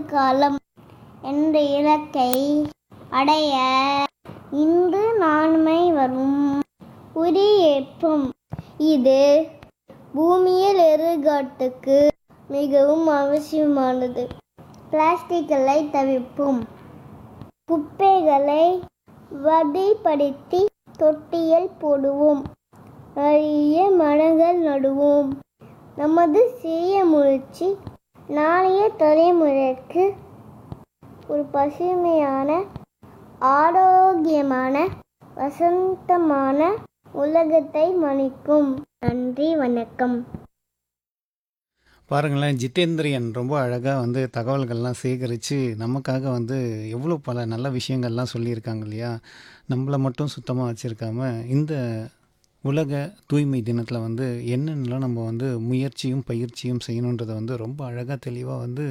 எதிர்காலம் என்ற இலக்கை அடைய இன்று நான்மை வரும் உரியேற்பம் இது பூமியில் எதிர்காலத்துக்கு மிகவும் அவசியமானது பிளாஸ்டிக்களை தவிர்ப்போம் குப்பைகளை வகைப்படுத்தி தொட்டியில் போடுவோம் நிறைய மரங்கள் நடுவோம் நமது சிறிய முயற்சி நாளைய தலைமுறைக்கு ஒரு பசுமையான ஆரோக்கியமான வசந்தமான உலகத்தை மணிக்கும் நன்றி வணக்கம் பாருங்களேன் ஜிதேந்திரியன் ரொம்ப அழகாக வந்து தகவல்கள்லாம் சேகரித்து நமக்காக வந்து எவ்வளோ பல நல்ல விஷயங்கள்லாம் சொல்லியிருக்காங்க இல்லையா நம்மளை மட்டும் சுத்தமாக வச்சுருக்காம இந்த உலக தூய்மை தினத்தில் வந்து என்னென்னலாம் நம்ம வந்து முயற்சியும் பயிற்சியும் செய்யணுன்றதை வந்து ரொம்ப அழகாக தெளிவாக வந்து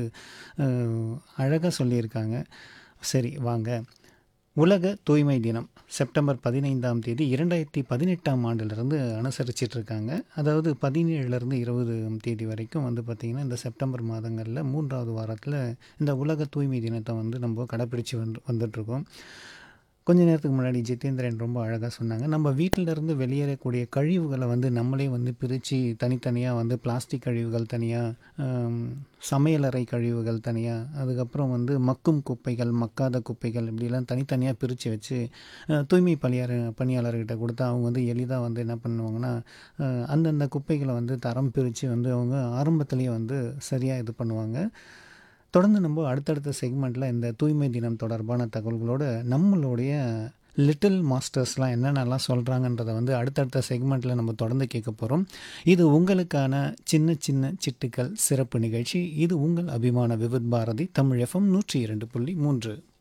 அழகாக சொல்லியிருக்காங்க சரி வாங்க உலக தூய்மை தினம் செப்டம்பர் பதினைந்தாம் தேதி இரண்டாயிரத்தி பதினெட்டாம் ஆண்டிலிருந்து அனுசரிச்சிட்டு இருக்காங்க அதாவது பதினேழுலேருந்து இருபதாம் தேதி வரைக்கும் வந்து பார்த்திங்கன்னா இந்த செப்டம்பர் மாதங்களில் மூன்றாவது வாரத்தில் இந்த உலக தூய்மை தினத்தை வந்து நம்ம கடைப்பிடிச்சு வந்து வந்துட்ருக்கோம் கொஞ்ச நேரத்துக்கு முன்னாடி ஜிதேந்திரன் ரொம்ப அழகாக சொன்னாங்க நம்ம வீட்டிலேருந்து வெளியேறக்கூடிய கழிவுகளை வந்து நம்மளே வந்து பிரித்து தனித்தனியாக வந்து பிளாஸ்டிக் கழிவுகள் தனியாக சமையலறை கழிவுகள் தனியாக அதுக்கப்புறம் வந்து மக்கும் குப்பைகள் மக்காத குப்பைகள் இப்படிலாம் தனித்தனியாக பிரித்து வச்சு அஹ், தூய்மை பணியாளர் பணியாளர்கிட்ட கொடுத்தா அவங்க வந்து எளிதாக வந்து என்ன பண்ணுவாங்கன்னா அஹ், அந்தந்த குப்பைகளை வந்து தரம் பிரித்து வந்து அவங்க ஆரம்பத்துலேயே வந்து சரியாக இது பண்ணுவாங்க தொடர்ந்து நம்ம அடுத்தடுத்த செக்மெண்ட்டில் இந்த தூய்மை தினம் தொடர்பான தகவல்களோட நம்மளுடைய லிட்டில் மாஸ்டர்ஸ்லாம் என்னென்னலாம் சொல்கிறாங்கன்றதை வந்து அடுத்தடுத்த செக்மெண்ட்டில் நம்ம தொடர்ந்து கேட்க போகிறோம் இது உங்களுக்கான சின்ன சின்ன சிட்டுக்கள் சிறப்பு நிகழ்ச்சி இது உங்கள் அபிமான விவித் பாரதி தமிழ் எஃப்எம் நூற்றி இரண்டு புள்ளி மூன்று